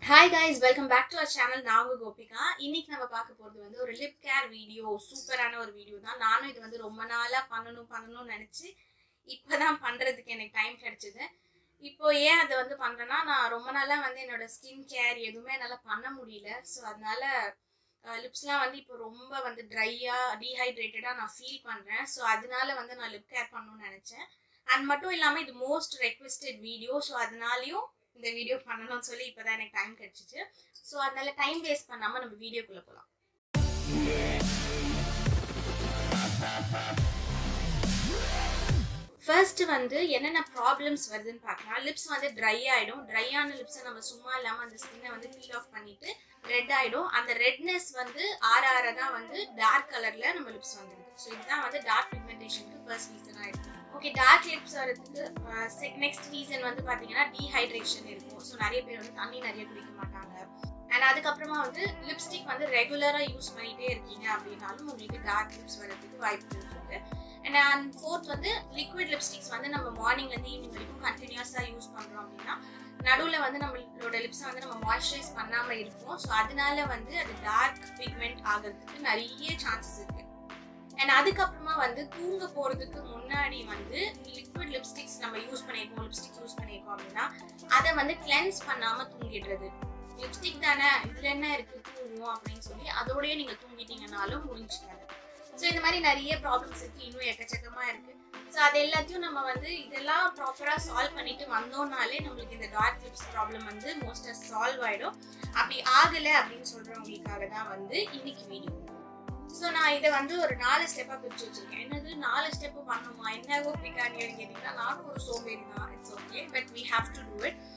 hi guys welcome back to our channel நான் உங்க கோபிகா இன்னைக்கு நம்ம பார்க்க போகிறது வந்து ஒரு லிப் கேர் வீடியோ சூப்பரான ஒரு வீடியோ தான் நானும் இது வந்து ரொம்ப நாளாக பண்ணணும் பண்ணணும்னு நினச்சி இப்போ தான் பண்ணுறதுக்கு எனக்கு டைம் கிடைச்சிது இப்போ ஏன் அதை வந்து பண்ணுறேன்னா நான் ரொம்ப நாளாக வந்து என்னோட ஸ்கின் கேர் எதுவுமே என்னால் பண்ண முடியல ஸோ அதனால லிப்ஸ்லாம் வந்து இப்போ ரொம்ப வந்து ட்ரையாக டீஹைட்ரேட்டடாக நான் ஃபீல் பண்ணுறேன் ஸோ அதனால வந்து நான் லிப் கேர் பண்ணணும்னு நினச்சேன் அண்ட் மட்டும் இல்லாமல் இது மோஸ்ட் ரெக்வெஸ்டட் வீடியோ ஸோ அதனாலையும் இந்த வீடியோ பண்ணணும்னு சொல்லி இப்போ தான் எனக்கு டைம் கிடச்சிச்சு ஸோ அதனால டைம் வேஸ்ட் பண்ணாமல் நம்ம வீடியோக்குள்ளே போகலாம் ஃபர்ஸ்ட் வந்து என்னென்ன ப்ராப்ளம்ஸ் வருதுன்னு பார்க்கலாம் லிப்ஸ் வந்து ட்ரை ஆகிடும் ட்ரையான லிப்ஸை நம்ம சும்மா இல்லாமல் அந்த ஸ்கின்னை வந்து பீல் ஆஃப் பண்ணிட்டு ரெட் ஆகிடும் அந்த ரெட்னஸ் வந்து ஆற ஆற தான் வந்து டார்க் கலரில் நம்ம லிப்ஸ் வந்துடுது ஸோ இதுதான் வந்து டார்க் பிக்மெண்டேஷனுக்கு ஃபர்ஸ்ட் ரீசன் ஆகிடும் ஓகே டார்க் லிப்ஸ் வரதுக்கு நெக்ஸ்ட் ரீசன் வந்து பார்த்தீங்கன்னா டீஹைட்ரேஷன் இருக்கும் ஸோ நிறைய பேர் வந்து தண்ணி நிறைய குடிக்க மாட்டாங்க அண்ட் அதுக்கப்புறமா வந்து லிப்ஸ்டிக் வந்து ரெகுலராக யூஸ் பண்ணிகிட்டே இருக்கீங்க அப்படின்னாலும் உங்களுக்கு டார்க் லிப்ஸ் வரதுக்கு வாய்ப்பு இருக்கு அண்ட் ஃபோர்த் வந்து லிக்விட் லிப்ஸ்டிக்ஸ் வந்து நம்ம மார்னிங்லேருந்து ஈவினிங் வரைக்கும் கண்டினியூஸாக யூஸ் பண்ணுறோம் அப்படின்னா நடுவில் வந்து நம்மளோட லிப்ஸை வந்து நம்ம மாய்ஸ்சரைஸ் பண்ணாமல் இருப்போம் ஸோ அதனால வந்து அது டார்க் பிக்மெண்ட் ஆகிறதுக்கு நிறைய சான்சஸ் இருக்குது அண்ட் அதுக்கப்புறமா வந்து தூங்க போகிறதுக்கு முன்னாடி வந்து லிக்விட் லிப்ஸ்டிக்ஸ் நம்ம யூஸ் பண்ணியிருக்கோம் லிப்ஸ்டிக் யூஸ் பண்ணியிருக்கோம் அப்படின்னா அதை வந்து கிளென்ஸ் பண்ணாமல் தூங்கிடுறது லிப்ஸ்டிக் தானே இதில் என்ன இருக்குது தூங்குவோம் அப்படின்னு சொல்லி அதோடய நீங்கள் தூங்கிட்டீங்கனாலும் முடிஞ்சுக்காது ஸோ இந்த மாதிரி நிறைய ப்ராப்ளம்ஸ் இருக்குது இன்னும் எக்கச்சக்கமாக இருக்குது ஸோ அது எல்லாத்தையும் நம்ம வந்து இதெல்லாம் ப்ராப்பராக சால்வ் பண்ணிட்டு வந்தோம்னாலே நம்மளுக்கு இந்த டார்க் லிப்ஸ் ப்ராப்ளம் வந்து மோஸ்ட்டாக சால்வ் ஆகிடும் அப்படி ஆகலை அப்படின்னு சொல்கிறவங்களுக்காக தான் வந்து இன்னைக்கு வீடியோ ஸோ நான் இதை வந்து ஒரு நாலு ஸ்டெப்பாக பிரித்து வச்சுருக்கேன் என்னது நாலு ஸ்டெப்பு பண்ணுமா என்ன ஓப்பிக்கான்னு கேட்டிங்கன்னா நானும் ஒரு சோம்பேறி தான் it's okay but we have to do it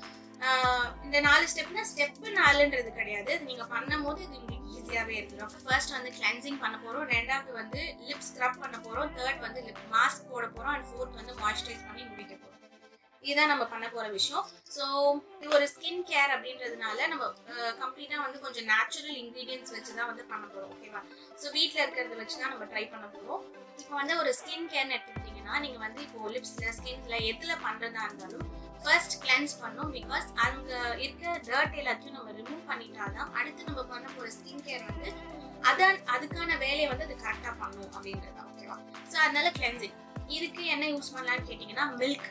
இந்த நாலு ஸ்டெப்னா ஸ்டெப்பு நாலுன்றது கிடையாது அது நீங்கள் பண்ணும் போது இது உங்களுக்கு ஈஸியாகவே இருக்கும் ஃபர்ஸ்ட் வந்து கிளென்சிங் பண்ண போகிறோம் ரெண்டாவது வந்து லிப் ஸ்க்ரப் பண்ண போகிறோம் தேர்ட் வந்து லிப் மாஸ்க் போட போகிறோம் அண்ட் ஃபோர்த் வந்து மாய்ஸ்சரைஸ் பண்ணி முடிக்க போகிறோம் இதுதான் நம்ம பண்ண போகிற விஷயம் ஸோ இது ஒரு ஸ்கின் கேர் அப்படின்றதுனால நம்ம கம்ப்ளீட்டாக வந்து கொஞ்சம் நேச்சுரல் இன்க்ரீடியன்ஸ் வச்சு தான் வந்து பண்ண போகிறோம் ஓகேவா ஸோ வீட்டில் இருக்கிறத வச்சு தான் நம்ம ட்ரை பண்ண போகிறோம் இப்போ வந்து ஒரு ஸ்கின் கேர்னு எடுத்துக்கிட்டிங்கன்னா நீங்கள் வந்து இப்போ லிப்ஸில் ஸ்கின்ல எதில் பண்ணுறதா இருந்தாலும் ஃபர்ஸ்ட் கிளென்ஸ் பண்ணோம் பிகாஸ் அங்கே இருக்க டர்ட் எல்லாத்தையும் நம்ம ரிமூவ் பண்ணிட்டாதான் அடுத்து நம்ம பண்ண போகிற ஸ்கின் கேர் வந்து அதான் அதுக்கான வேலையை வந்து அது கரெக்டாக பண்ணும் அப்படின்றது ஓகேவா ஸோ அதனால கிளென்சிங் இதுக்கு என்ன யூஸ் பண்ணலான்னு கேட்டிங்கன்னா மில்க்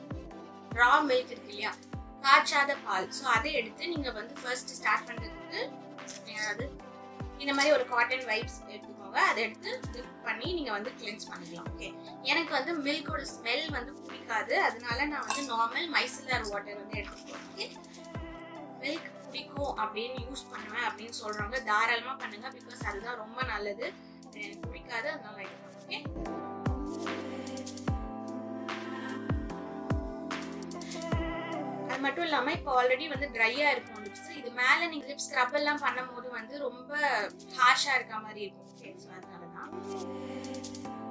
ரா மில்க் இருக்கு இல்லையா காய்ச்சாத பால் ஸோ அதை எடுத்து நீங்கள் வந்து ஃபர்ஸ்ட் ஸ்டார்ட் பண்ணுறதுக்கு அதாவது இந்த மாதிரி ஒரு காட்டன் வைப்ஸ் எடுத்துக்கோங்க அதை எடுத்து டிப் பண்ணி நீங்கள் வந்து கிளென்ஸ் பண்ணிக்கலாம் ஓகே எனக்கு வந்து மில்கோட ஸ்மெல் வந்து பிடிக்காது அதனால நான் வந்து நார்மல் மைசிலர் வாட்டர் வந்து எடுத்துக்கோங்க ஓகே மில்க் பிடிக்கும் அப்படின்னு யூஸ் பண்ணுவேன் அப்படின்னு சொல்கிறவங்க தாராளமாக பண்ணுங்க பிகாஸ் அதுதான் ரொம்ப நல்லது எனக்கு பிடிக்காது அதனால எடுப்பேன் ஓகே அது மட்டும் இல்லாமல் இப்போ ஆல்ரெடி வந்து ட்ரையாக இருக்கும் லிப்ஸ் இது மேலே நீங்கள் லிப்ஸ் ஸ்க்ரப் எல்லாம் பண்ணும்போது வந்து ரொம்ப ஹாஷாக இருக்க மாதிரி இருக்கும் ஓகே ஸோ அதனால தான்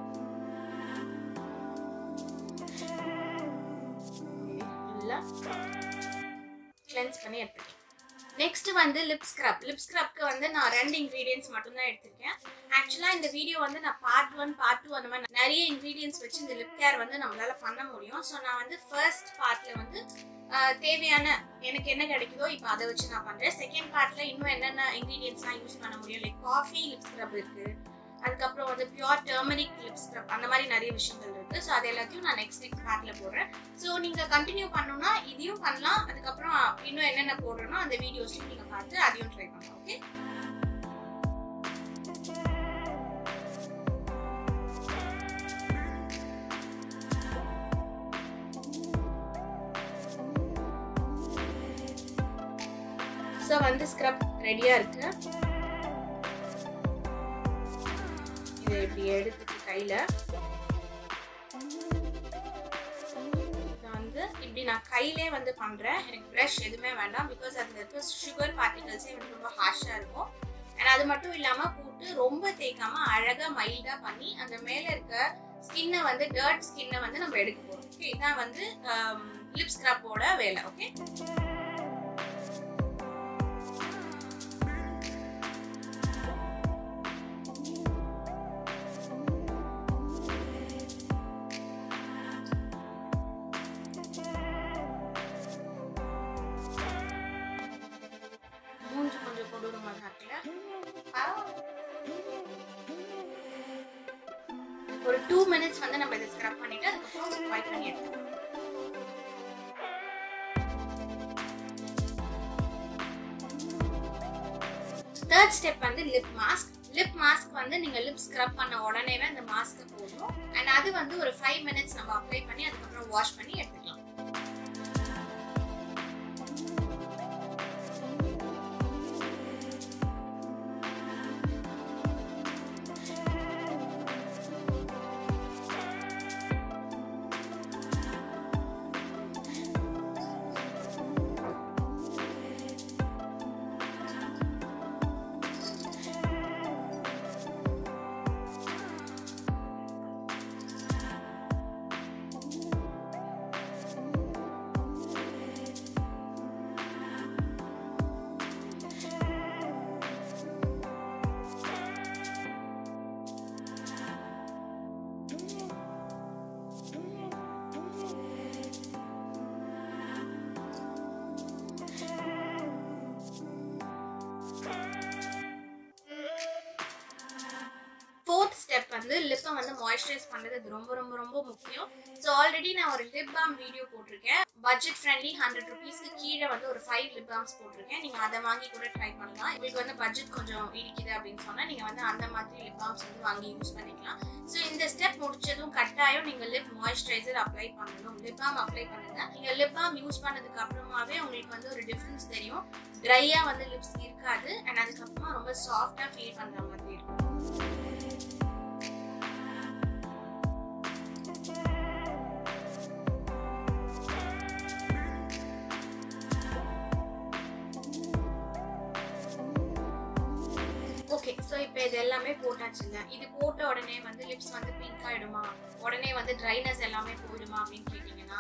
கிளென்ஸ் பண்ணி எடுத்துக்கேன் நெக்ஸ்ட் வந்து லிப் ஸ்க்ரப் லிப் ஸ்க்ரப்க்கு வந்து நான் ரெண்டு இன்க்ரீடியன்ஸ் மட்டும் தான் எடுத்திருக்கேன் ஆக்சுவலாக இந்த வீடியோ வந்து நான் பார்ட் ஒன் பார்ட் டூ அந்த மாதிரி நிறைய இன்க்ரீடியன்ஸ் வச்சு இந்த லிப் கேர் வந்து நம்மளால பண்ண முடியும் ஸோ நான் வந்து ஃபர்ஸ்ட் பார்ட்ல வந்து தேவையான எனக்கு என்ன கிடைக்குதோ இப்போ அதை வச்சு நான் பண்ணுறேன் செகண்ட் பார்ட்டில் இன்னும் என்னென்ன இன்க்ரீடியன்ஸ்லாம் யூஸ் பண்ண முடியும் லைக் காஃபி லிப் ஸ்க்ரப் இருக்குது அதுக்கப்புறம் வந்து பியூர் டர்மரிக் லிப் ஸ்க்ரப் அந்த மாதிரி நிறைய விஷயங்கள் இருக்குது ஸோ அது எல்லாத்தையும் நான் நெக்ஸ்ட் நெக்ஸ்ட் பார்ட்டில் போடுறேன் ஸோ நீங்கள் கண்டினியூ பண்ணணும்னா இதையும் பண்ணலாம் அதுக்கப்புறம் இன்னும் என்னென்ன போடுறோனோ அந்த வீடியோஸ்லையும் நீங்கள் பார்த்து அதையும் ட்ரை பண்ணலாம் ஓகே ஸோ வந்து ஸ்க்ரப் ரெடியாக இருக்கு இதை இப்படி எடுத்துட்டு கையில் வந்து இப்படி நான் கையிலே வந்து பண்ணுறேன் எனக்கு ப்ரஷ் எதுவுமே வேண்டாம் பிகாஸ் அதில் இருக்க சுகர் பார்ட்டிகல்ஸே எனக்கு ரொம்ப ஹாஷாக இருக்கும் அண்ட் அது மட்டும் இல்லாமல் போட்டு ரொம்ப தேய்க்காம அழகாக மைல்டாக பண்ணி அந்த மேலே இருக்க ஸ்கின்னை வந்து டர்ட் ஸ்கின்னை வந்து நம்ம எடுக்க போகிறோம் ஓகே இதான் வந்து லிப் ஸ்க்ரப்போட வேலை ஓகே கொடூரமாக தான் இருக்குல்ல ஒரு டூ மினிட்ஸ் வந்து நம்ம இதை ஸ்க்ரப் பண்ணிட்டு அதுக்கப்புறம் வைப் பண்ணி எடுத்துக்கலாம் தேர்ட் ஸ்டெப் வந்து லிப் மாஸ்க் லிப் மாஸ்க் வந்து நீங்க லிப் ஸ்க்ரப் பண்ண உடனேவே அந்த மாஸ்க் போடணும் அண்ட் அது வந்து ஒரு ஃபைவ் மினிட்ஸ் நம்ம அப்ளை பண்ணி அதுக்கப்புறம் வாஷ் பண்ணி எடுத்துக்கலாம் ஃபோர்த் ஸ்டெப் வந்து லிப்பை வந்து மாய்ஸ்சரைஸ் பண்ணுறது அது ரொம்ப ரொம்ப ரொம்ப முக்கியம் ஸோ ஆல்ரெடி நான் ஒரு லிப் பாம் வீடியோ போட்டிருக்கேன் பட்ஜெட் ஃப்ரெண்ட்லி ஹண்ட்ரட் ருபீஸ்க்கு கீழே வந்து ஒரு ஃபைவ் லிப் பாம்ஸ் போட்டிருக்கேன் நீங்கள் அதை வாங்கி கூட ட்ரை பண்ணலாம் உங்களுக்கு வந்து பட்ஜெட் கொஞ்சம் இடிக்குது அப்படின்னு சொன்னால் நீங்கள் வந்து அந்த மாதிரி லிப் பாம்ஸ் வந்து வாங்கி யூஸ் பண்ணிக்கலாம் ஸோ இந்த ஸ்டெப் முடிச்சதும் கட்டாயம் நீங்கள் லிப் மாய்ஸ்சரைசர் அப்ளை பண்ணணும் லிப் பாம் அப்ளை பண்ணுங்க நீங்கள் லிப் பாம் யூஸ் பண்ணதுக்கு அப்புறமாவே உங்களுக்கு வந்து ஒரு டிஃப்ரென்ஸ் தெரியும் ட்ரையாக வந்து லிப்ஸ் இருக்காது அண்ட் அதுக்கப்புறமா ரொம்ப சாஃப்டாக ஃபீல் பண்ணுற மாதிரி இருக்கும் ஓகே ஸோ இப்போ இது எல்லாமே போட்டாச்சுல்ல இது போட்ட உடனே வந்து லிப்ஸ் வந்து பிங்க் ஆயிடுமா உடனே வந்து ட்ரைனஸ் எல்லாமே போயிடுமா அப்படின்னு கேட்டிங்கன்னா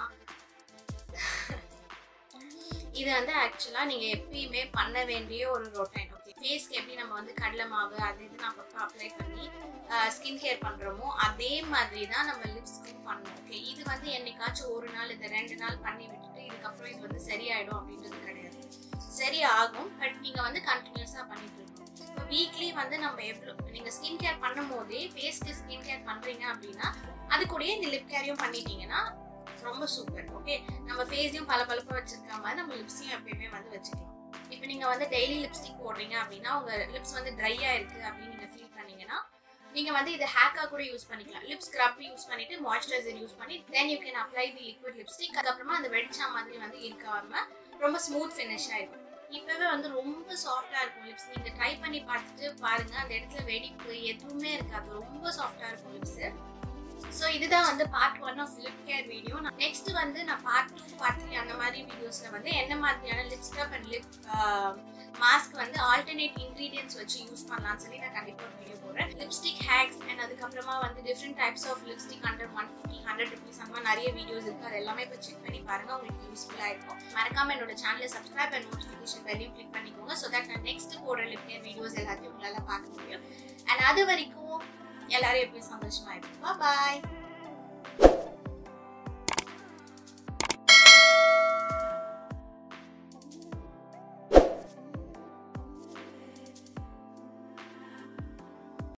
இது வந்து ஆக்சுவலாக நீங்கள் எப்பயுமே பண்ண வேண்டிய ஒரு ரொட்டைன் ஓகே ஃபேஸ்க்கு எப்படி நம்ம வந்து கடலை மாவு அது இது நம்ம அப்ளை பண்ணி ஸ்கின் கேர் பண்ணுறோமோ அதே மாதிரி தான் நம்ம லிப்ஸ்க்கும் பண்ணணும் ஓகே இது வந்து என்னைக்காச்சும் ஒரு நாள் இந்த ரெண்டு நாள் பண்ணி விட்டுட்டு இதுக்கப்புறம் இது வந்து சரியாயிடும் அப்படின்றது கிடையாது சரி ஆகும் பட் நீங்கள் வந்து கண்டினியூஸாக பண்ணிட்டு இருக்கணும் இப்போ வீக்லி வந்து நம்ம எவ்வளோ நீங்கள் ஸ்கின் கேர் பண்ணும் போதே ஃபேஸ்க்கு ஸ்கின் கேர் பண்ணுறீங்க அப்படின்னா அது கூடயே இந்த லிப் கேரையும் பண்ணிட்டீங்கன்னா ரொம்ப சூப்பர் ஓகே நம்ம ஃபேஸையும் பல பழப்பாக வச்சிருக்க மாதிரி நம்ம லிப்ஸையும் எப்பயுமே வந்து வச்சுக்கலாம் இப்போ நீங்கள் வந்து டெய்லி லிப்ஸ்டிக் போடுறீங்க அப்படின்னா உங்கள் லிப்ஸ் வந்து ட்ரையாக இருக்குது அப்படின்னு நீங்கள் ஃபீல் பண்ணீங்கன்னா நீங்கள் வந்து இது ஹேக்காக கூட யூஸ் பண்ணிக்கலாம் லிப் ஸ்க்ரப் யூஸ் பண்ணிட்டு மாய்ஸ்சரைசர் யூஸ் பண்ணி then you can apply the liquid lipstick அதுக்கப்புறமா அந்த வெடிச்சா மாதிரி வந்து இருக்காம ரொம்ப ஸ்மூத் ஃபினிஷ் ஆகிடும் இப்போவே வந்து ரொம்ப சாஃப்டாக இருக்கும் லிப்ஸ் நீங்கள் ட்ரை பண்ணி பார்த்துட்டு பாருங்க அந்த இடத்துல வெடிப்பு எதுவுமே இருக்காது ரொம்ப சாஃப்டாக இருக்கும் லிப்ஸு ஸோ இதுதான் வந்து part one of lip care video next வந்து நான் பார்ட் டூ பார்ட் த்ரீ அந்த மாதிரி வீடியோஸ்ல வந்து என்ன மாதிரியான lip scrub and lip mask வந்து ஆல்டர்னேட் இன்க்ரீடியன்ஸ் வச்சு யூஸ் பண்ணலாம்னு சொல்லி நான் கண்டிப்பாக ஒரு வீடியோ போடுறேன் லிப்ஸ்டிக் ஹேக்ஸ் அண்ட் அதுக்கப்புறமா வந்து different types of lipstick under one fifty hundred rupees அந்த மாதிரி நிறைய வீடியோஸ் இருக்கு அது எல்லாமே இப்போ செக் பண்ணி பாருங்க உங்களுக்கு யூஸ்ஃபுல்லாக இருக்கும் மறக்காம என்னோட சேனலை சப்ஸ்கிரைப் அண்ட் நோட்டிஃபிகேஷன் பெல்லையும் கிளிக் பண்ணிக்கோங்க ஸோ தட் நான் நெக்ஸ்ட் போடுற லிப் கேர் வீடியோஸ் எல்லாத்தையும் உங்களால் பார்க்க முடியும் அண்ட் அது வரைக்கும் எல்லாரும் எப்பயும் சந்தோஷமா இருக்கும் பாய்